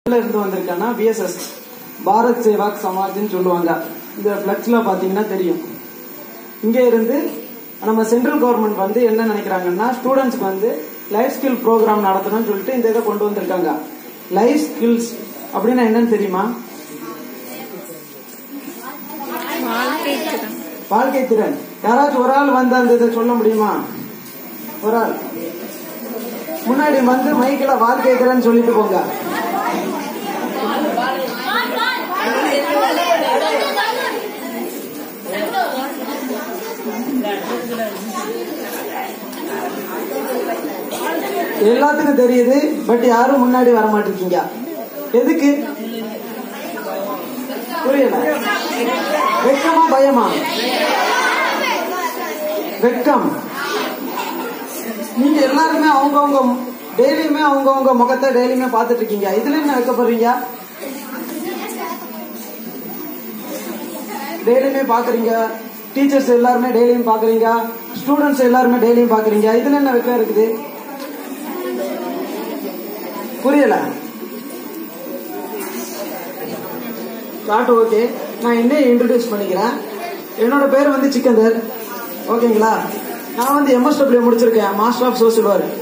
எதுல இருந்து வந்திருக்கேன்னா பிஎஸ்எஸ் பாரத் சேவாக் சமாஜ்னு சொல்லுவாங்க இந்த ஃபிளக்ஸ்ல பாத்தீங்கன்னா தெரியும் இங்க இருந்து நம்ம சென்ட்ரல் கவர்மெண்ட் வந்து என்ன நினைக்கிறாங்கன்னா ஸ்டூடெண்ட்ஸ்க்கு வந்து லைஃப் ஸ்கில் ப்ரோக்ராம் நடத்தணும்னு சொல்லிட்டு இந்த இதை கொண்டு வந்திருக்காங்க லைஃப் ஸ்கில்ஸ் அப்படின்னா என்னன்னு தெரியுமா வாழ்க்கை திறன் வாழ்க்கை திறன் யாராச்சும் ஒரு ஆள் வந்து அந்த இதை சொல்ல முடியுமா ஒரு ஆள் முன்னாடி வந்து மைக்கில வாழ்க்கை திறன் சொல்லிட்டு போங்க எல்லாத்துக்கும் தெரியுது பட் யாரும் முன்னாடி வர மாட்டேங்க எதுக்கு புரியல வெக்கமா பயமா வெக்கம் நீங்க எல்லாருமே அவங்கவுங்க டெய்லியுமே அவங்கவுங்க முகத்தை டெய்லியுமே பார்த்துட்டு இருக்கீங்க இதுல என்ன வைக்கப்படுறீங்க டெய்லியுமே பாக்குறீங்க டீச்சர்ஸ் எல்லாருமே டெய்லியும் பாக்குறீங்க ஸ்டூடெண்ட்ஸ் எல்லாருமே டெய்லியும் பாக்குறீங்க இதுல என்ன வெக்கம் இருக்குது புரியல காட்டு ஓகே நான் என்னைய இன்ட்ரடியூஸ் பண்ணிக்கிறேன் என்னோட பேர் வந்து சிக்கந்தர் ஓகேங்களா நான் வந்து எம்எஸ்டபிள்யூ முடிச்சிருக்கேன் மாஸ்டர் ஆஃப் சோசியல் ஒர்க்